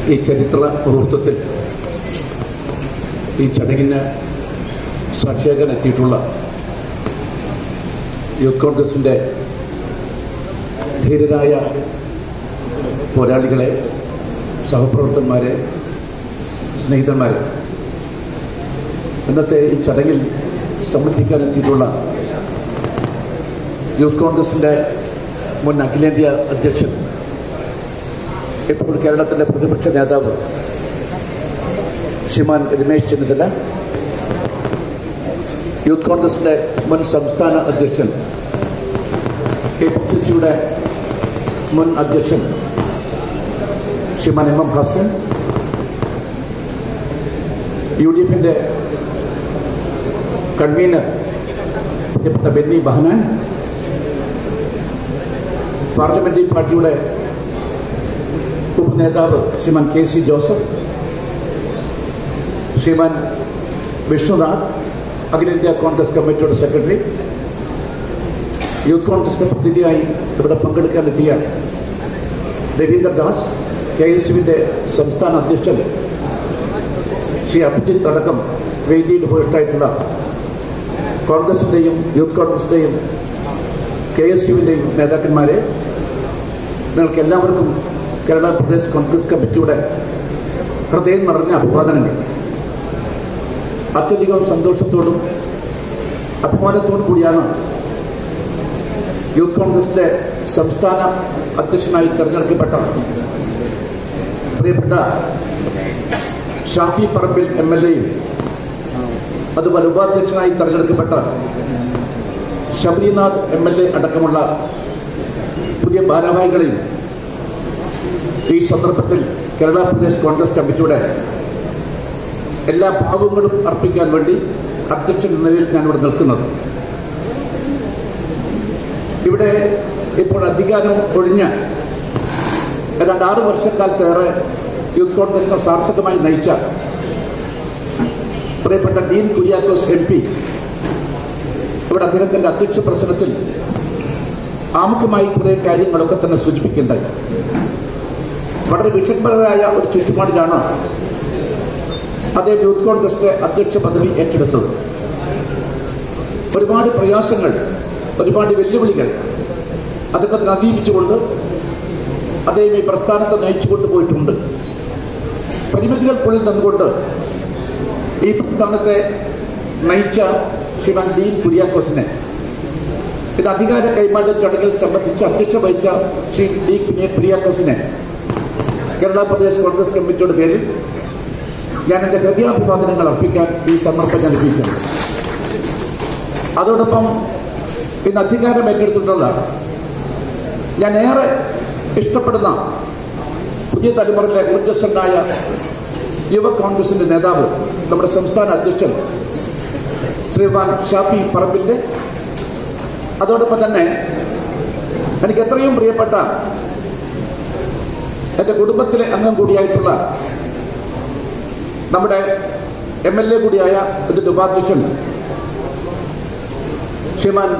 ഈ ചരിത്ര മുഹൂർത്തത്തിൽ ഈ ചടങ്ങിന് സാക്ഷിയാകാൻ എത്തിയിട്ടുള്ള യൂത്ത് കോൺഗ്രസിൻ്റെ ധീരരായ പോരാളികളെ സഹപ്രവർത്തകന്മാരെ സ്നേഹിതന്മാരെ ഇന്നത്തെ ഈ ചടങ്ങിൽ സംബന്ധിക്കാൻ എത്തിയിട്ടുള്ള യൂത്ത് കോൺഗ്രസിൻ്റെ മുൻ അഖിലേന്ത്യാ അധ്യക്ഷൻ ഇപ്പോൾ കേരളത്തിൻ്റെ പ്രതിപക്ഷ നേതാവ് ശ്രീമാൻ രമേശ് ചെന്നിത്തല യൂത്ത് കോൺഗ്രസിൻ്റെ മുൻ സംസ്ഥാന അധ്യക്ഷൻ കെ പി സി സിയുടെ മുൻ അധ്യക്ഷൻ ശ്രീമാൻ എം എം ഹസൻ യു ഡി എഫിൻ്റെ കൺവീനർ പ്രിയപ്പെട്ട ബെന്നി ബഹനാൻ പാർലമെന്ററി പാർട്ടിയുടെ ഉപനേതാവ് ശ്രീമാൻ കെ സി ജോസഫ് ശ്രീമാൻ വിഷ്ണുനാഥ് അഖിലേന്ത്യാ കോൺഗ്രസ് കമ്മിറ്റിയുടെ സെക്രട്ടറി യൂത്ത് കോൺഗ്രസിന്റെ പ്രതിനിധിയായി ഇവിടെ പങ്കെടുക്കാനെത്തിയ രവീന്ദ്രദാസ് കെ എസ് യുവിൻ്റെ സംസ്ഥാന അധ്യക്ഷൻ ശ്രീ അഭിജിത്ത് അടക്കം വേദിയിൽ ഉപവിഷ്ടായിട്ടുള്ള കോൺഗ്രസിൻ്റെയും യൂത്ത് കോൺഗ്രസിൻ്റെയും കെ എസ് യുവിൻ്റെയും നേതാക്കന്മാരെ നിങ്ങൾക്ക് എല്ലാവർക്കും കേരള പ്രദേശ് കോൺഗ്രസ് കമ്മിറ്റിയുടെ ഹൃദയം നിറഞ്ഞ അഭിവാദനങ്ങൾ അത്യധികം സന്തോഷത്തോടും അഭിമാനത്തോടും കൂടിയാണ് യൂത്ത് കോൺഗ്രസിന്റെ സംസ്ഥാന അധ്യക്ഷനായി തെരഞ്ഞെടുക്കപ്പെട്ട പ്രിയപ്പെട്ട ഷാഫി പറമ്പിൽ എം എൽ എയും അതുപോലെ ഉപാധ്യക്ഷനായി തെരഞ്ഞെടുക്കപ്പെട്ട ശബരിനാഥ് എം എൽ എ അടക്കമുള്ള പുതിയ ഭാരവാഹികളെയും ഈ സന്ദർഭത്തിൽ കേരള പ്രദേശ് കോൺഗ്രസ് കമ്മിറ്റിയുടെ എല്ലാ ഭാവങ്ങളും അർപ്പിക്കാൻ വേണ്ടി അധ്യക്ഷൻ എന്ന നിലയിൽ ഞാൻ ഇവിടെ നിൽക്കുന്നത് ഇവിടെ ഇപ്പോൾ അധികാരം ഒഴിഞ്ഞ ഏതാണ്ട് ആറ് വർഷക്കാലത്തേറെ യൂത്ത് കോൺഗ്രസിനെ സാർത്ഥകമായി നയിച്ച പ്രിയപ്പെട്ട ഡീൻ കുര്യാക്കോസ് എം പി ഇവിടെ അദ്ദേഹത്തിന്റെ അധ്യക്ഷ പ്രശ്നത്തിൽ ആമുഖമായി കുറേ കാര്യങ്ങളൊക്കെ തന്നെ സൂചിപ്പിക്കേണ്ടായി വളരെ വിഷമകരമായ ഒരു ചുറ്റുപാടിലാണ് അദ്ദേഹം യൂത്ത് കോൺഗ്രസിന്റെ അധ്യക്ഷ പദവി ഏറ്റെടുത്തത് ഒരുപാട് പ്രയാസങ്ങൾ ഒരുപാട് വെല്ലുവിളികൾ അതൊക്കെ തന്നെ അതിജീവിച്ചുകൊണ്ട് അദ്ദേഹം ഈ പ്രസ്ഥാനത്തെ നയിച്ചു കൊണ്ടുപോയിട്ടുണ്ട് പരിമിതികൾക്കുള്ളിൽ നിന്നുകൊണ്ട് ഈ പ്രസ്ഥാനത്തെ നയിച്ച ശ്രീമാൻ ഡീൻ കുര്യാക്കോസിനെ ഇത് അധികാര കൈമാറ്റ ചടങ്ങിൽ സംബന്ധിച്ച് അധ്യക്ഷ വഹിച്ച ശ്രീ ഡി കുഞ്ഞെ കുര്യാക്കോസിനെ കേരള പ്രദേശ് കോൺഗ്രസ് കമ്മിറ്റിയുടെ പേരിൽ ഞാൻ എൻ്റെ ഹൃദയാഭിവാദനങ്ങൾ അർപ്പിക്കാൻ ഈ സന്ദർഭം ഞാൻ ലഭിക്കുന്നു അതോടൊപ്പം ഇന്ന് അധികാരം ഏറ്റെടുത്തിട്ടുള്ള ഞാൻ ഏറെ ഇഷ്ടപ്പെടുന്ന പുതിയ തലമുറയിലെ ഊർജ്ജസ്വനായ യുവ കോൺഗ്രസിന്റെ നേതാവ് നമ്മുടെ സംസ്ഥാന അധ്യക്ഷൻ ശ്രീമാൻ ഷാഫി പറമ്പിന്റെ അതോടൊപ്പം തന്നെ എനിക്ക് എത്രയും പ്രിയപ്പെട്ട എൻ്റെ കുടുംബത്തിലെ അംഗം കൂടിയായിട്ടുള്ള നമ്മുടെ എം എൽ എ കൂടിയായ ഇതിൻ്റെ ഉപാധ്യക്ഷൻ ശ്രീമാൻ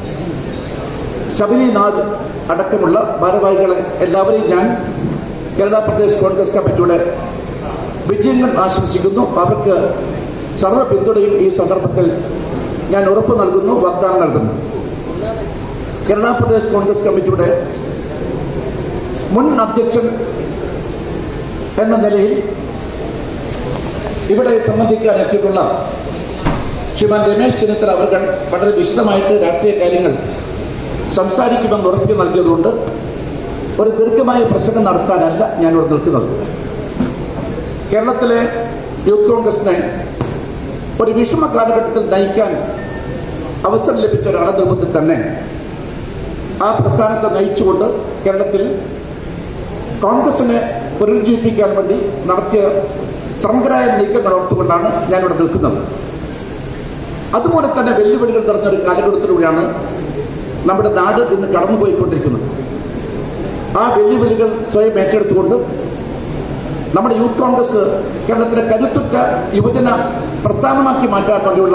ശബരിനാഥ് അടക്കമുള്ള ഭാരവാഹികളെ എല്ലാവരെയും ഞാൻ കേരള പ്രദേശ് കോൺഗ്രസ് കമ്മിറ്റിയുടെ വിജയങ്ങൾ ആശംസിക്കുന്നു അവർക്ക് സർവ്വ പിന്തുണയും ഈ സന്ദർഭത്തിൽ ഞാൻ ഉറപ്പ് നൽകുന്നു വാഗ്ദാനം നൽകുന്നു കേരള പ്രദേശ് കോൺഗ്രസ് കമ്മിറ്റിയുടെ മുൻ അധ്യക്ഷൻ എന്ന നിലയിൽ ഇവിടെ സംബന്ധിക്കാൻ എത്തിയിട്ടുള്ള ശ്രീമാൻ രമേശ് ചെന്നിത്തല അവർ വളരെ വിശദമായിട്ട് രാഷ്ട്രീയ കാര്യങ്ങൾ സംസാരിക്കുമെന്ന് ഉറപ്പ് നൽകിയതുകൊണ്ട് ഒരു ദീർഘമായ പ്രസംഗം നടത്താനല്ല ഞാനിവിടെ നിൽക്കുന്നത് കേരളത്തിലെ യൂത്ത് കോൺഗ്രസിനെ ഒരു വിഷമ കാലഘട്ടത്തിൽ നയിക്കാൻ അവസരം ലഭിച്ച ഒരാളെന്ന രൂപത്തിൽ തന്നെ ആ പ്രസ്ഥാനത്തെ നയിച്ചുകൊണ്ട് കേരളത്തിൽ കോൺഗ്രസിനെ പുനരുജ്ജീവിപ്പിക്കാൻ വേണ്ടി നടത്തിയ സമഗ്രമായ നീക്കങ്ങൾ ഓർത്തുകൊണ്ടാണ് ഞാനിവിടെ നിൽക്കുന്നത് അതുപോലെ തന്നെ വെല്ലുവിളികൾ നിറഞ്ഞൊരു കാലഘട്ടത്തിലൂടെയാണ് നമ്മുടെ നാട് ഇന്ന് കടന്നുപോയിക്കൊണ്ടിരിക്കുന്നത് ആ വെല്ലുവിളികൾ സ്വയം ഏറ്റെടുത്തുകൊണ്ട് നമ്മുടെ യൂത്ത് കോൺഗ്രസ് കേരളത്തിലെ കരുത്തുറ്റ യുവജന പ്രസ്ഥാനമാക്കി മാറ്റാൻ വേണ്ടിയുള്ള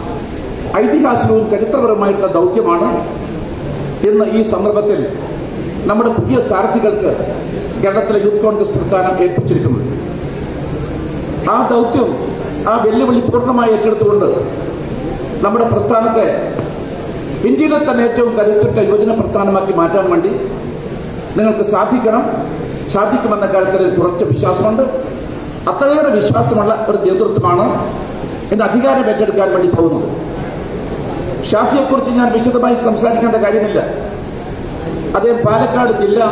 ഐതിഹാസികവും ചരിത്രപരമായിട്ടുള്ള ദൗത്യമാണ് ഇന്ന് ഈ സന്ദർഭത്തിൽ നമ്മുടെ പുതിയ സാരഥികൾക്ക് കേരളത്തിലെ യൂത്ത് കോൺഗ്രസ് പ്രസ്ഥാനം ഏൽപ്പിച്ചിരിക്കുന്നത് ആ ദൗത്യം ആ വെല്ലുവിളി പൂർണ്ണമായി ഏറ്റെടുത്തുകൊണ്ട് നമ്മുടെ പ്രസ്ഥാനത്തെ ഇന്ത്യയിലെ തന്നെ ഏറ്റവും കരുത്തുറ്റ യുവജന പ്രസ്ഥാനമാക്കി മാറ്റാൻ വേണ്ടി നിങ്ങൾക്ക് സാധിക്കണം സാധിക്കുമെന്ന കാര്യത്തിൽ കുറച്ച് വിശ്വാസമുണ്ട് അത്രയേറെ വിശ്വാസമുള്ള ഒരു നേതൃത്വമാണ് ഇന്ന് അധികാരം ഏറ്റെടുക്കാൻ വേണ്ടി പോകുന്നത് ഷാഫിയെക്കുറിച്ച് ഞാൻ വിശദമായി സംസാരിക്കേണ്ട കാര്യമില്ല അദ്ദേഹം പാലക്കാട് ജില്ല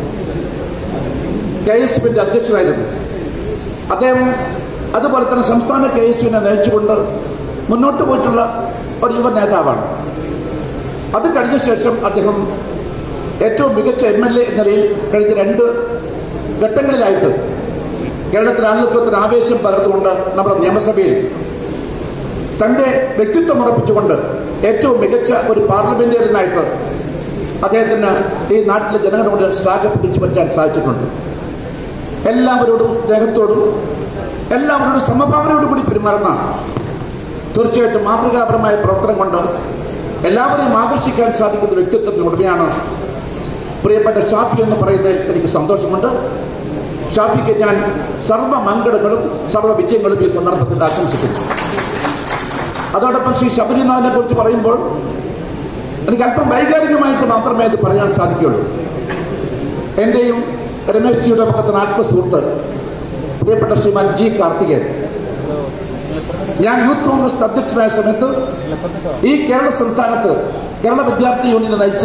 കെ എസ് യുവിന്റെ അധ്യക്ഷനായിരുന്നു അദ്ദേഹം അതുപോലെ തന്നെ സംസ്ഥാന കെ എസ് യുവിനെ നയിച്ചുകൊണ്ട് മുന്നോട്ട് പോയിട്ടുള്ള ഒരു യുവ നേതാവാണ് അത് കഴിഞ്ഞ ശേഷം അദ്ദേഹം ഏറ്റവും മികച്ച എം എൽ എ എന്ന നിലയിൽ കഴിഞ്ഞ രണ്ട് ഘട്ടങ്ങളിലായിട്ട് കേരളത്തിലെ ആളുകൾക്ക് ആവേശം പകർന്നുകൊണ്ട് നമ്മുടെ നിയമസഭയിൽ തന്റെ വ്യക്തിത്വം ഉറപ്പിച്ചുകൊണ്ട് ഏറ്റവും മികച്ച ഒരു പാർലമെന്റേറിയനായിട്ട് അദ്ദേഹത്തിന് ഈ നാട്ടിലെ ജനങ്ങളുടെ ശ്ലാഘ പിടിച്ചു പറ്റാൻ സാധിച്ചിട്ടുണ്ട് എല്ലാവരോടും സ്നേഹത്തോടും എല്ലാവരോടും സമഭാവനയോടും കൂടി പെരുമാറുന്ന തീർച്ചയായിട്ടും മാതൃകാപരമായ പ്രവർത്തനം കൊണ്ട് എല്ലാവരെയും ആകർഷിക്കാൻ സാധിക്കുന്ന വ്യക്തിത്വത്തിന് ഉടമയാണ് പ്രിയപ്പെട്ട ഷാഫി എന്ന് പറയുന്നതിൽ എനിക്ക് സന്തോഷമുണ്ട് ഷാഫിക്ക് ഞാൻ സർവ്വ മംഗളങ്ങളും സർവ്വ വിജയങ്ങളും ഈ സന്ദർഭത്തിൽ ആശംസിക്കുന്നു അതോടൊപ്പം ശ്രീ ശബരിനാഥിനെ കുറിച്ച് പറയുമ്പോൾ എനിക്ക് അല്പം വൈകാരികമായിട്ട് മാത്രമേ അത് പറയാൻ സാധിക്കുകയുള്ളൂ എൻ്റെയും രമേശ് ജിയുടെ പക്കത്തിന് ആത്മസുഹൃത്ത് പ്രിയപ്പെട്ട ശ്രീമാൻ ജി കാർത്തികേയൻ ഞാൻ യൂത്ത് കോൺഗ്രസ് അധ്യക്ഷനായ സമയത്ത് ഈ കേരള സംസ്ഥാനത്ത് കേരള വിദ്യാർത്ഥി യൂണിയനെ നയിച്ച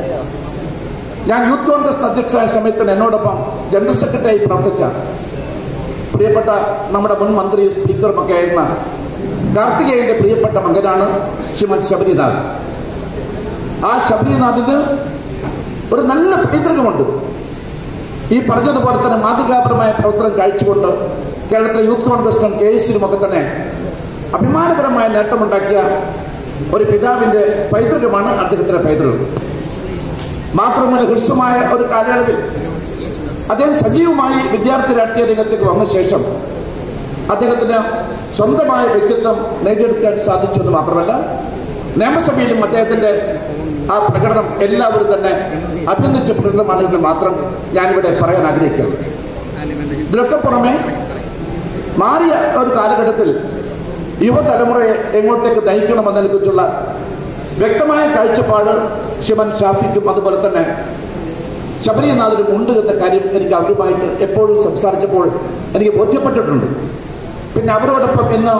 ഞാൻ യൂത്ത് കോൺഗ്രസ് അധ്യക്ഷനായ സമയത്ത് എന്നോടൊപ്പം ജനറൽ സെക്രട്ടറിയായി പ്രവർത്തിച്ച പ്രിയപ്പെട്ട നമ്മുടെ മുൻ മന്ത്രിയും സ്പീക്കറും ഒക്കെ ആയിരുന്ന കാർത്തികേയന്റെ പ്രിയപ്പെട്ട മകനാണ് ശ്രീമൻ ശബരിനാഥ് ആ ശബരിനാഥിന് ഒരു നല്ല പൈതൃകമുണ്ട് ഈ പറഞ്ഞതുപോലെ തന്നെ മാതൃകാപരമായ പ്രവർത്തനം കാഴ്ചകൊണ്ട് കേരളത്തിലെ യൂത്ത് കോൺഗ്രസിനും കെ എസിനും ഒക്കെ തന്നെ അഭിമാനകരമായ നേട്ടമുണ്ടാക്കിയ ഒരു പിതാവിന്റെ പൈതൃകമാണ് അദ്ദേഹത്തിന്റെ പൈതൃകം മാത്രമല്ല ഹ്രസ്വമായ ഒരു കാലയളവിൽ അദ്ദേഹം സജീവമായി വിദ്യാർത്ഥി രാഷ്ട്രീയ രംഗത്തേക്ക് വന്ന ശേഷം അദ്ദേഹത്തിന് സ്വന്തമായ വ്യക്തിത്വം നേടിയെടുക്കാൻ സാധിച്ചു എന്ന് മാത്രമല്ല നിയമസഭയിലും അദ്ദേഹത്തിന്റെ ആ പ്രകടനം എല്ലാവരും തന്നെ അഭിനന്ദിച്ച പ്രകടനമാണെന്ന് മാത്രം ഞാനിവിടെ പറയാൻ ആഗ്രഹിക്കുന്നു ഇതിനൊക്കെ പുറമെ മാറിയ ഒരു കാലഘട്ടത്തിൽ യുവതലമുറയെ എങ്ങോട്ടേക്ക് നയിക്കണമെന്നതിനെ കുറിച്ചുള്ള വ്യക്തമായ കാഴ്ചപ്പാട് ശിവൻ ഷാഫിക്കും അതുപോലെ തന്നെ ശബരിനാഥിനും ഉണ്ട് എന്ന കാര്യം എനിക്ക് അവരുമായിട്ട് എപ്പോഴും സംസാരിച്ചപ്പോൾ എനിക്ക് ബോധ്യപ്പെട്ടിട്ടുണ്ട് പിന്നെ അവരോടൊപ്പം ഇന്ന്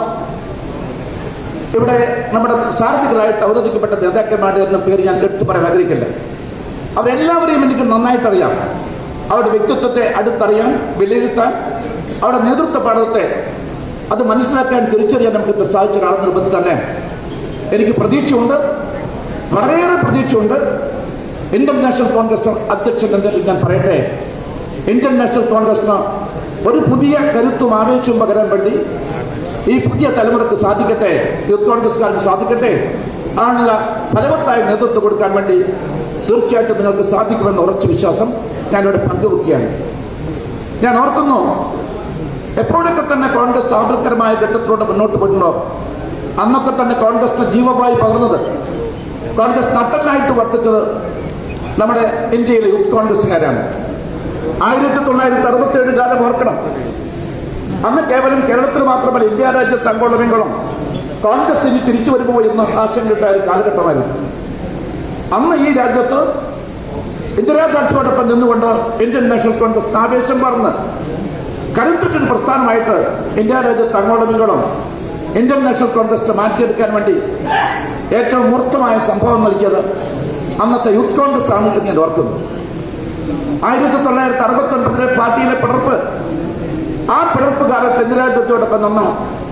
ഇവിടെ നമ്മുടെ സാരഥികളായിട്ട് അവതരിക്കപ്പെട്ട നേതാക്കന്മാരുടെ എന്ന പേര് ഞാൻ എടുത്തു പറയാൻ ആഗ്രഹിക്കില്ല അവരെല്ലാവരെയും എനിക്ക് നന്നായിട്ട് അറിയാം അവരുടെ വ്യക്തിത്വത്തെ അടുത്തറിയാൻ വിലയിരുത്താൻ അവരുടെ നേതൃത്വ പാഠത്തെ അത് മനസ്സിലാക്കാൻ തിരിച്ചറിയാൻ നമുക്ക് സാധിച്ച ഒരാളെന്ന രൂപത്തിൽ തന്നെ എനിക്ക് പ്രതീക്ഷയുണ്ട് വളരെയേറെ പ്രതീക്ഷയുണ്ട് ഇന്ത്യൻ നാഷണൽ കോൺഗ്രസ് അധ്യക്ഷൻ എന്ന നിലയിൽ ഞാൻ പറയട്ടെ ഇന്ത്യൻ നാഷണൽ കോൺഗ്രസിന് ഒരു പുതിയ കരുത്തും ആവേശവും പകരാൻ വേണ്ടി ഈ പുതിയ തലമുറക്ക് സാധിക്കട്ടെ യൂത്ത് കോൺഗ്രസ്സുകാർക്ക് സാധിക്കട്ടെ ആണുള്ള ഫലവത്തായ നേതൃത്വം കൊടുക്കാൻ വേണ്ടി തീർച്ചയായിട്ടും നിങ്ങൾക്ക് സാധിക്കുമെന്ന ഉറച്ച വിശ്വാസം ഞാനിവിടെ പങ്കുവെക്കുകയാണ് ഞാൻ ഓർക്കുന്നു എപ്പോഴൊക്കെ തന്നെ കോൺഗ്രസ് സാമ്പത്തികരമായ ഘട്ടത്തിലൂടെ മുന്നോട്ട് പോയിട്ടുണ്ടോ അന്നൊക്കെ തന്നെ കോൺഗ്രസിന് ജീവമായി പകർന്നത് കോൺഗ്രസ് നട്ടലായിട്ട് വർത്തിച്ചത് നമ്മുടെ ഇന്ത്യയിലെ യൂത്ത് കോൺഗ്രസ്സുകാരാണ് ആയിരത്തി തൊള്ളായിരത്തി അറുപത്തി ഏഴ് കാലം ഓർക്കണം അന്ന് കേവലം കേരളത്തിൽ മാത്രമല്ല ഇന്ത്യ രാജ്യത്ത് അങ്ങോളമെങ്കിലും കോൺഗ്രസ് ഇനി തിരിച്ചു വരുമോ എന്ന് ആശങ്കയുണ്ടായ ഒരു കാലഘട്ടമായിരുന്നു അന്ന് ഈ രാജ്യത്ത് ഇന്ദിരാഗാന്ധിയോടൊപ്പം നിന്നുകൊണ്ട് ഇന്ത്യൻ നാഷണൽ കോൺഗ്രസ് ആവേശം പറഞ്ഞ് കരുത്തുറ്റൊരു പ്രസ്ഥാനമായിട്ട് ഇന്ത്യ രാജ്യത്ത് അങ്ങോളമെങ്കിലും ഇന്ത്യൻ നാഷണൽ കോൺഗ്രസിനെ മാറ്റിയെടുക്കാൻ വേണ്ടി ഏറ്റവും മൂർത്തമായ സംഭവം നൽകിയത് അന്നത്തെ യൂത്ത് കോൺഗ്രസ് ആണ് എന്ന് ഞാൻ ഓർക്കുന്നു ആയിരത്തി തൊള്ളായിരത്തി അറുപത്തി ഒൻപതിലെ പാർട്ടിയിലെ പിളർപ്പ് ആ പിളർപ്പ് കാലത്ത് ഇന്ദിരാഗാന്ധിയോടൊപ്പം നിന്ന്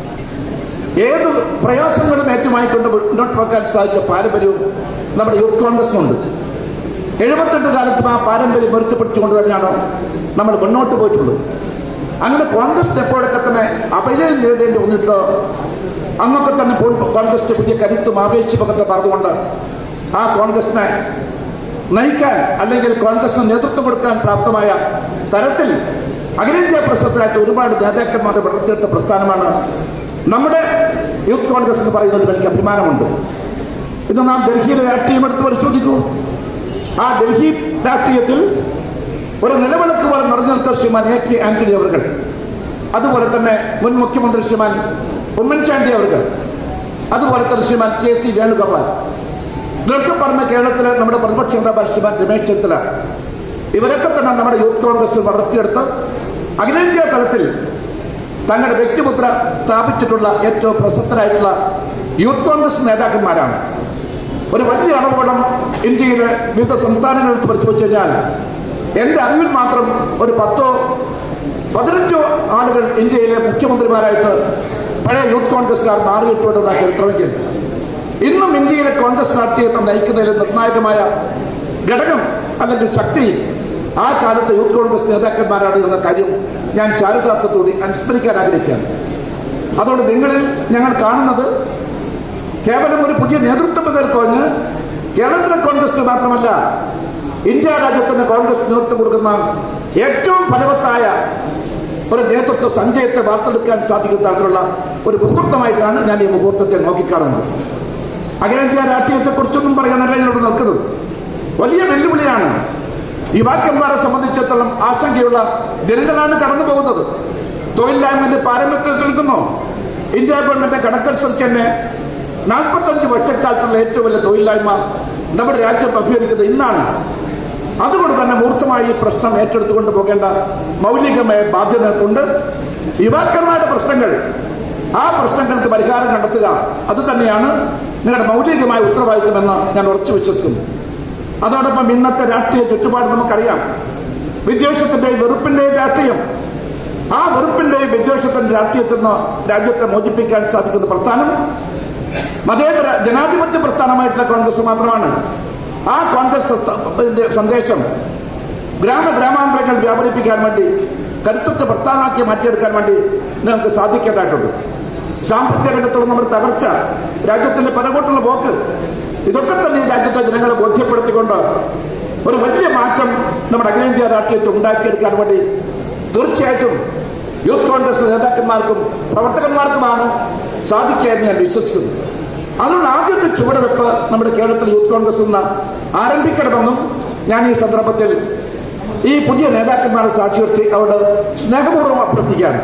ഏത് പ്രയാസങ്ങളും ഏറ്റുമായിക്കൊണ്ട് മുന്നോട്ട് പോകാൻ സാധിച്ച പാരമ്പര്യവും നമ്മുടെ യൂത്ത് കോൺഗ്രസിനുണ്ട് എഴുപത്തെട്ട് കാലത്തും ആ പാരമ്പര്യം പൊരുത്തപ്പിടിച്ചുകൊണ്ട് തന്നെയാണ് നമ്മൾ മുന്നോട്ട് പോയിട്ടുള്ളത് അങ്ങനെ കോൺഗ്രസ് എപ്പോഴൊക്കെ തന്നെ അപജയം നേരിടേണ്ടി വന്നിട്ട് അന്നൊക്കെ തന്നെ കോൺഗ്രസിന്റെ പുതിയ കരുത്തും ആവേശമൊക്കെ പറഞ്ഞുകൊണ്ട് ആ കോൺഗ്രസിനെ നയിക്കാൻ അല്ലെങ്കിൽ കോൺഗ്രസിന് നേതൃത്വം കൊടുക്കാൻ പ്രാപ്തമായ തരത്തിൽ അഖിലേന്ത്യാ പ്രശസ്തരായിട്ട് ഒരുപാട് നേതാക്കന്മാരെ വളർത്തിയെടുത്ത പ്രസ്ഥാനമാണ് നമ്മുടെ യൂത്ത് കോൺഗ്രസ് എന്ന് പറയുന്നതിൽ എനിക്ക് അഭിമാനമുണ്ട് ഇന്ന് നാം ഡൽഹിയിലെ രാഷ്ട്രീയം എടുത്ത് പരിശോധിക്കൂ ആ ഡൽഹി രാഷ്ട്രീയത്തിൽ ഒരു നിലവിളക്ക് പോലെ നിറഞ്ഞു നിൽക്കുന്ന ശ്രീമാൻ എ കെ ആന്റണി അവർ അതുപോലെ തന്നെ മുൻ മുഖ്യമന്ത്രി ശ്രീമാൻ ഉമ്മൻചാണ്ടി അവർ അതുപോലെ തന്നെ ശ്രീമാൻ കെ സി വേണുഗോപാൽ ഇതൊക്കെ പറഞ്ഞ കേരളത്തിലെ നമ്മുടെ പ്രതിപക്ഷ നേതാവ് ശ്രീമാൻ രമേശ് ചെന്നിത്തല ഇവരൊക്കെ തന്നെ നമ്മുടെ യൂത്ത് കോൺഗ്രസ് വളർത്തിയെടുത്ത് അഖിലേന്ത്യാ തലത്തിൽ തങ്ങളുടെ വ്യക്തിമുദ്ര സ്ഥാപിച്ചിട്ടുള്ള ഏറ്റവും പ്രശസ്തരായിട്ടുള്ള യൂത്ത് കോൺഗ്രസ് നേതാക്കന്മാരാണ് ഒരു വലിയ അളവോളം ഇന്ത്യയിലെ വിവിധ സംസ്ഥാനങ്ങളിൽ പരിശോധിച്ചു കഴിഞ്ഞാൽ എന്റെ അറിവിൽ മാത്രം ഒരു പത്തോ പതിനഞ്ചോ ആളുകൾ ഇന്ത്യയിലെ മുഖ്യമന്ത്രിമാരായിട്ട് പഴയ യൂത്ത് കോൺഗ്രസ്സുകാർ മാറിയിട്ടുണ്ടെന്ന ചരിത്രമെങ്കിൽ ഇന്നും ഇന്ത്യയിലെ കോൺഗ്രസ് രാഷ്ട്രീയത്തെ നയിക്കുന്നതിൽ നിർണായകമായ ഘടകം അല്ലെങ്കിൽ ശക്തി ആ കാലത്തെ യൂത്ത് കോൺഗ്രസ് നേതാക്കന്മാരാണ് എന്ന കാര്യം ഞാൻ ചാരിതാർത്ഥത്തോടെ അനുസ്മരിക്കാൻ ആഗ്രഹിക്കുകയാണ് അതുകൊണ്ട് നിങ്ങളിൽ ഞങ്ങൾ കാണുന്നത് കേവലം ഒരു പുതിയ നേതൃത്വം എന്നേർക്കൊഞ്ഞ് കേരളത്തിലെ കോൺഗ്രസിന് മാത്രമല്ല ഇന്ത്യ രാജ്യത്തിന് കോൺഗ്രസ് നേതൃത്വം കൊടുക്കുന്ന ഏറ്റവും ഫലവത്തായ ഒരു നേതൃത്വ സഞ്ചയത്തെ വാർത്തെടുക്കാൻ സാധിക്കുന്ന തരത്തിലുള്ള ഒരു മുഹൂർത്തമായിട്ടാണ് ഞാൻ ഈ മുഹൂർത്തത്തെ നോക്കിക്കാണുന്നത് അഖിലേന്ത്യാ രാഷ്ട്രീയത്തെ കുറിച്ചൊന്നും പറയാനല്ല ഞാനിവിടെ നിൽക്കുന്നത് വലിയ വെല്ലുവിളിയാണ് യുവാക്കന്മാരെ സംബന്ധിച്ചിടത്തോളം ആശങ്കയുള്ള ദിനങ്ങളാണ് കടന്നു പോകുന്നത് തൊഴിലില്ലായ്മന്റെ പാരമ്പര്യത്തിൽ നിൽക്കുന്നു ഇന്ത്യ ഗവൺമെന്റ് കണക്കനുസരിച്ച് തന്നെ നാൽപ്പത്തഞ്ച് വർഷക്കാലത്തുള്ള ഏറ്റവും വലിയ തൊഴിലില്ലായ്മ നമ്മുടെ രാജ്യം അഭിമുഖീകരിക്കുന്നത് ഇന്നാണ് അതുകൊണ്ട് തന്നെ മൂർത്തമായി ഈ പ്രശ്നം ഏറ്റെടുത്തുകൊണ്ട് പോകേണ്ട മൗലികമായ ബാധ്യത കൊണ്ട് യുവാക്കന്മാരുടെ പ്രശ്നങ്ങൾ ആ പ്രശ്നങ്ങൾക്ക് പരിഹാരം കണ്ടെത്തുക അത് തന്നെയാണ് നിങ്ങളുടെ മൗലികമായ ഉത്തരവാദിത്വമെന്ന് ഞാൻ ഉറച്ചു വിശ്വസിക്കുന്നു അതോടൊപ്പം ഇന്നത്തെ രാഷ്ട്രീയ ചുറ്റുപാട് നമുക്കറിയാം വിദ്വേഷത്തിന്റെയും വെറുപ്പിന്റെയും രാഷ്ട്രീയം ആ വെറുപ്പിന്റെയും വിദ്വേഷത്തിന്റെ രാഷ്ട്രീയത്തിൽ നിന്ന് രാജ്യത്തെ മോചിപ്പിക്കാൻ സാധിക്കുന്ന പ്രസ്ഥാനം മതേതര ജനാധിപത്യ പ്രസ്ഥാനമായിട്ടുള്ള കോൺഗ്രസ് മാത്രമാണ് ആ കോൺഗ്രസ് സത്ത- ഇതിന്റെ സന്ദേശം ഗ്രാമ ഗ്രാമാന്തരങ്ങൾ വ്യാപരിപ്പിക്കാൻ വേണ്ടി കരുത്തുറ്റ പ്രസ്ഥാനമാക്കി മാറ്റിയെടുക്കാൻ വേണ്ടി നിങ്ങൾക്ക് സാധിക്കേണ്ടതായിട്ടുണ്ട് സാമ്പത്തിക രംഗത്തുള്ള നമ്മുടെ തകർച്ച രാജ്യത്തിന്റെ പലകോട്ടുള്ള പോക്ക് ഇതൊക്കെ തന്നെ ഈ രാജ്യത്തെ ജനങ്ങളെ ബോധ്യപ്പെടുത്തിക്കൊണ്ട് ഒരു വലിയ മാറ്റം നമ്മുടെ അഖിലേന്ത്യാ രാഷ്ട്രീയത്തിൽ ഉണ്ടാക്കിയെടുക്കാൻ വേണ്ടി തീർച്ചയായിട്ടും യൂത്ത് കോൺഗ്രസ് നേതാക്കന്മാർക്കും പ്രവർത്തകന്മാർക്കുമാണ് സാധിക്കുക എന്ന് ഞാൻ വിശ്വസിക്കുന്നു അതുകൊണ്ട് ആദ്യത്തെ ചുവടുവെപ്പ് നമ്മുടെ കേരളത്തിൽ യൂത്ത് കോൺഗ്രസ് നിന്ന് ആരംഭിക്കണമെന്നും ഞാൻ ഈ സന്ദർഭത്തിൽ ഈ പുതിയ നേതാക്കന്മാരെ സാക്ഷി നിർത്തി അവിടെ സ്നേഹപൂർവ്വം അഭ്യർത്ഥിക്കുകയാണ്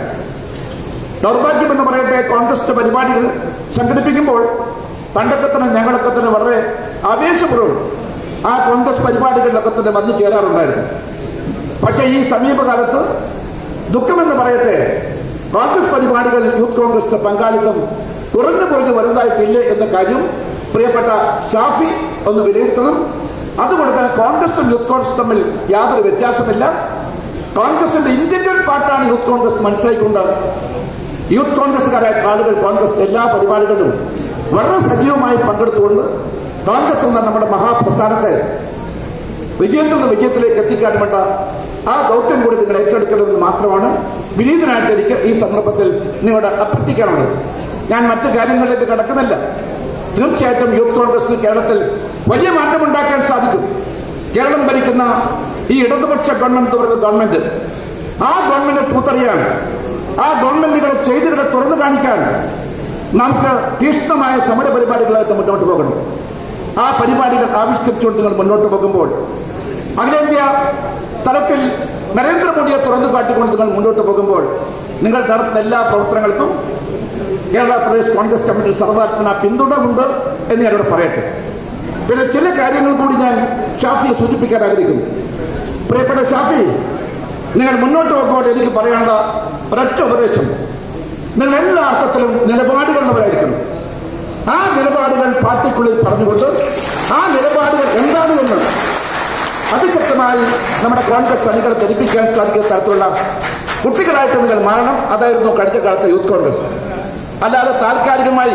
ദൗർഭാഗ്യം എന്ന് പറയട്ടെ കോൺഗ്രസിന്റെ പരിപാടികൾ സംഘടിപ്പിക്കുമ്പോൾ പണ്ടൊക്കെ തന്നെ ഞങ്ങളൊക്കെ തന്നെ വളരെ ആവേശപൂർവ്വം ആ കോൺഗ്രസ് പരിപാടികളിലൊക്കെ തന്നെ വന്നു ചേരാറുണ്ടായിരുന്നു പക്ഷേ ഈ സമീപകാലത്ത് ദുഃഖമെന്ന് പറയട്ടെ കോൺഗ്രസ് പരിപാടികളിൽ യൂത്ത് കോൺഗ്രസിന്റെ പങ്കാളിത്തം കുറഞ്ഞു കുറഞ്ഞു വലുതായിട്ടില്ലേ എന്ന കാര്യം പ്രിയപ്പെട്ട ഷാഫി ഒന്ന് വിലയിരുത്തണം അതുകൊണ്ട് തന്നെ കോൺഗ്രസും യൂത്ത് കോൺഗ്രസും തമ്മിൽ യാതൊരു വ്യത്യാസമില്ല കോൺഗ്രസിന്റെ ഇന്റഗ്രൽ പാർട്ടാണ് യൂത്ത് കോൺഗ്രസ് മനസ്സിലാക്കിക്കൊണ്ട് യൂത്ത് കോൺഗ്രസ്സുകാരായ ആളുകൾ കോൺഗ്രസ് എല്ലാ പരിപാടികളിലും വളരെ സജീവമായി പങ്കെടുത്തുകൊണ്ട് കോൺഗ്രസ് എന്ന നമ്മുടെ മഹാപ്രസ്ഥാനത്തെ വിജയത്തിൽ നിന്ന് വിജയത്തിലേക്ക് എത്തിക്കാൻ വേണ്ട ആ ദൗത്യം കൂടി നിങ്ങൾ ഏറ്റെടുക്കണമെന്ന് മാത്രമാണ് വിനീതനായിട്ട് എനിക്ക് ഈ സന്ദർഭത്തിൽ നിങ്ങളോട് അഭ്യർത്ഥിക്കാനുള്ളത് ഞാൻ മറ്റു കാര്യങ്ങളിലേക്ക് കടക്കുന്നില്ല തീർച്ചയായിട്ടും യൂത്ത് കോൺഗ്രസ് കേരളത്തിൽ വലിയ മാറ്റം ഉണ്ടാക്കാൻ സാധിക്കും കേരളം ഭരിക്കുന്ന ഈ ഇടതുപക്ഷ ഗവൺമെന്റ് എന്ന് പറയുന്ന ഗവൺമെന്റ് ആ ഗവൺമെന്റ് തൂത്തറിയാൻ ആ ഗവൺമെന്റുകളെ ചെയ്തികളെ തുറന്നു കാണിക്കാൻ നമുക്ക് തീക്ഷ്ണമായ സമര പരിപാടികളായിട്ട് മുന്നോട്ട് പോകണം ആ പരിപാടികൾ ആവിഷ്കരിച്ചുകൊണ്ട് നിങ്ങൾ മുന്നോട്ട് പോകുമ്പോൾ അഖിലേന്ത്യാ തലത്തിൽ നരേന്ദ്രമോദിയെ തുറന്നു കാട്ടിക്കൊണ്ട് നിങ്ങൾ മുന്നോട്ട് പോകുമ്പോൾ നിങ്ങൾ നടത്തുന്ന എല്ലാ പ്രവർത്തനങ്ങൾക്കും കേരള പ്രദേശ് കോൺഗ്രസ് കമ്മിറ്റി സർവാത്മന പിന്തുണ ഉണ്ട് എന്ന് ഞാനിവിടെ പറയട്ടെ പിന്നെ ചില കാര്യങ്ങൾ കൂടി ഞാൻ ഷാഫിയെ സൂചിപ്പിക്കാൻ ആഗ്രഹിക്കുന്നു പ്രിയപ്പെട്ട ഷാഫി നിങ്ങൾ മുന്നോട്ട് പോകുമ്പോൾ എനിക്ക് പറയാനുള്ള ഒരൊറ്റ ഉപദേശം നിങ്ങൾ എല്ലാ അർത്ഥത്തിലും നിലപാടുകളുള്ളവരായിരിക്കണം ആ നിലപാടുകൾ പാർട്ടിക്കുള്ളിൽ പറഞ്ഞുകൊണ്ട് ആ നിലപാടുകൾ എന്താണെന്ന് അതിശക്തമായി നമ്മുടെ കോൺഗ്രസ് അണികളെ ധരിപ്പിക്കാൻ സാധിക്കുന്ന തരത്തിലുള്ള കുട്ടികളായിട്ട് നിങ്ങൾ മാറണം അതായിരുന്നു കഴിഞ്ഞ കാലത്തെ യൂത്ത് കോൺഗ്രസ് അല്ലാതെ താൽക്കാലികമായി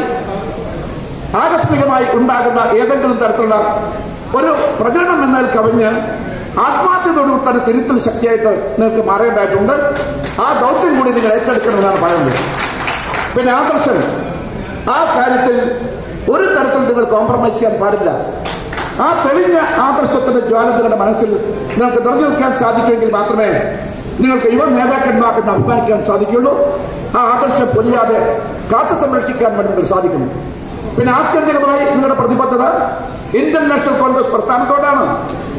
ആകസ്മികമായി ഉണ്ടാകുന്ന ഏതെങ്കിലും തരത്തിലുള്ള ഒരു പ്രചരണം എന്നതിൽ കവിഞ്ഞ് ആത്മാർത്ഥതയോട് തന്നെ തിരുത്തൽ ശക്തിയായിട്ട് നിങ്ങൾക്ക് മാറേണ്ടതായിട്ടുണ്ട് ആ ദൗത്യം കൂടി നിങ്ങൾ ഏറ്റെടുക്കണമെന്നാണ് പറയുന്നത് പിന്നെ ആദർശം ആ കാര്യത്തിൽ ഒരു തരത്തിൽ നിങ്ങൾ കോംപ്രമൈസ് ചെയ്യാൻ പാടില്ല ആ തെളിഞ്ഞ ആദർശത്തിന്റെ ജ്വാല നിങ്ങളുടെ മനസ്സിൽ നിങ്ങൾക്ക് നിറഞ്ഞു നിൽക്കാൻ സാധിക്കുമെങ്കിൽ മാത്രമേ നിങ്ങൾക്ക് യുവ നേതാക്കന്മാർക്ക് അഭിമാനിക്കാൻ സാധിക്കുള്ളൂ ആ ആദർശം പൊലിയാതെ കാത്തു സംരക്ഷിക്കാൻ വേണ്ടി നിങ്ങൾക്ക് സാധിക്കുന്നു പിന്നെ ആത്യന്തികമായി നിങ്ങളുടെ പ്രതിബദ്ധത ഇന്ത്യൻ നാഷണൽ കോൺഗ്രസ് പ്രസ്ഥാനത്തോടാണ്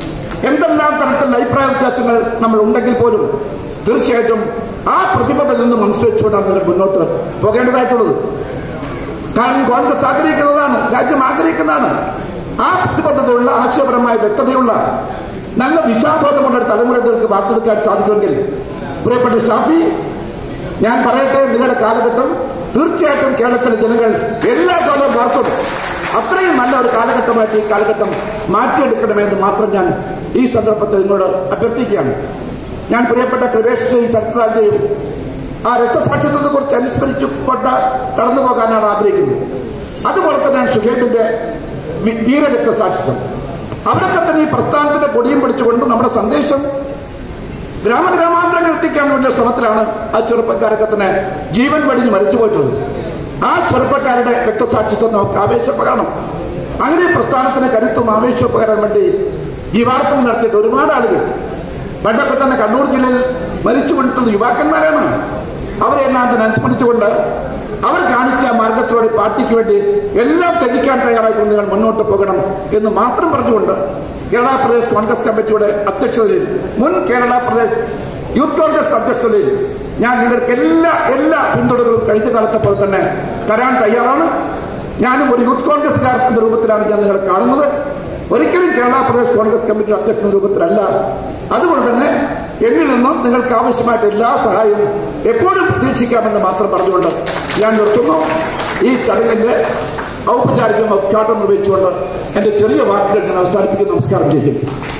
എന്തെല്ലാം തരത്തിലുള്ള അഭിപ്രായ വ്യത്യാസങ്ങൾ നമ്മൾ ഉണ്ടെങ്കിൽ പോലും തീർച്ചയായിട്ടും ആ പ്രതിബദ്ധത നിന്ന് മനസ്സിലാച്ചുകൊണ്ടാണ് നിങ്ങൾ മുന്നോട്ട് പോകേണ്ടതായിട്ടുള്ളത് കാരണം കോൺഗ്രസ് ആഗ്രഹിക്കുന്നതാണ് രാജ്യം ആഗ്രഹിക്കുന്നതാണ് ആ പ്രതിബദ്ധതയുള്ള ആശയപരമായ വ്യക്തതയുള്ള നല്ല വിശാബോധമുള്ള ഒരു തലമുറകൾക്ക് വാർത്തെടുക്കാൻ സാധിക്കുമെങ്കിൽ പ്രിയപ്പെട്ട ഷാഫി ഞാൻ പറയട്ടെ നിങ്ങളുടെ കാലഘട്ടം തീർച്ചയായിട്ടും കേരളത്തിലെ ജനങ്ങൾ എല്ലാ കാലവും വാർത്തും അത്രയും നല്ല ഒരു കാലഘട്ടമായിട്ട് ഈ കാലഘട്ടം മാറ്റിയെടുക്കണമെന്ന് മാത്രം ഞാൻ ഈ സന്ദർഭത്തിൽ നിങ്ങളോട് അഭ്യർത്ഥിക്കുകയാണ് ഞാൻ പ്രിയപ്പെട്ട കൃപേഷിന്റെയും ശരത്ലാലിന്റെയും ആ രക്തസാക്ഷിത്വത്തെ കുറിച്ച് അനുസ്മരിച്ചു കൊണ്ട് കടന്നു പോകാനാണ് ആഗ്രഹിക്കുന്നത് അതുപോലെ തന്നെ ഷുഹേബിന്റെ വി- ധീര രക്തസാക്ഷിത്വം അവിടൊക്കെ തന്നെ ഈ പ്രസ്ഥാനത്തിന്റെ പൊടിയും പിടിച്ചുകൊണ്ട് നമ്മുടെ സന്ദേശം ഗ്രാമഗ്രാമാന്തരങ്ങൾ എത്തിക്കാൻ വേണ്ടിയ ശ്രമത്തിലാണ് ആ ചെറുപ്പക്കാരൊക്കെ തന്നെ ജീവൻ വെടിഞ്ഞ് മരിച്ചു പോയിട്ടുള്ളത് ആ ചെറുപ്പക്കാരുടെ രക്തസാക്ഷിത്വം നമുക്ക് ആവേശപ്പെടണം അങ്ങനെ ഈ പ്രസ്ഥാനത്തിന് കരുത്തും ആവേശവും പകരാൻ വേണ്ടി ജീവാർപ്പണം നടത്തിയിട്ട് ഒരുപാട് ആളുകൾ പണ്ടൊക്കെ തന്നെ കണ്ണൂർ ജില്ലയിൽ മരിച്ചു വീണിട്ടുള്ള യുവാക്കന്മാരാണ് അവരെ എല്ലാം തന്നെ അനുസ്മരിച്ചുകൊണ്ട് അവർ കാണിച്ച മാർഗത്തിലൂടെ പാർട്ടിക്ക് വേണ്ടി എല്ലാം ത്യജിക്കാൻ തയ്യാറായിക്കൊണ്ട് നിങ്ങൾ മുന്നോട്ട് പോകണം എന്ന് മാത്രം പറഞ്ഞുകൊണ്ട് കേരള പ്രദേശ് കോൺഗ്രസ് കമ്മിറ്റിയുടെ അധ്യക്ഷതയിൽ മുൻ കേരള പ്രദേശ് യൂത്ത് കോൺഗ്രസ് അധ്യക്ഷതയിൽ ഞാൻ നിങ്ങൾക്ക് എല്ലാ എല്ലാ പിന്തുണകളും കഴിഞ്ഞ കാലത്തെ പോലെ തന്നെ തരാൻ തയ്യാറാണ് ഞാനും ഒരു യൂത്ത് കോൺഗ്രസ്സുകാരൻ എന്ന രൂപത്തിലാണ് ഞാൻ നിങ്ങളെ കാണുന്നത് ഒരിക്കലും കേരള പ്രദേശ് കോൺഗ്രസ് കമ്മിറ്റി അധ്യക്ഷ രൂപത്തിലല്ല അതുകൊണ്ട് തന്നെ എന്നിൽ നിന്നും നിങ്ങൾക്ക് ആവശ്യമായിട്ട് എല്ലാ സഹായവും എപ്പോഴും പ്രതീക്ഷിക്കാമെന്ന് മാത്രം പറഞ്ഞുകൊണ്ട് ഞാൻ നിർത്തുന്നു ഈ ചടങ്ങിന്റെ ഔപചാരിക ഉദ്ഘാടനം നിർവഹിച്ചുകൊണ്ട് എന്റെ ചെറിയ വാക്കുകൾ ഞാൻ അവസാനിപ്പിക്കുന്നു നമസ്കാരം ചെയ്യുന്നു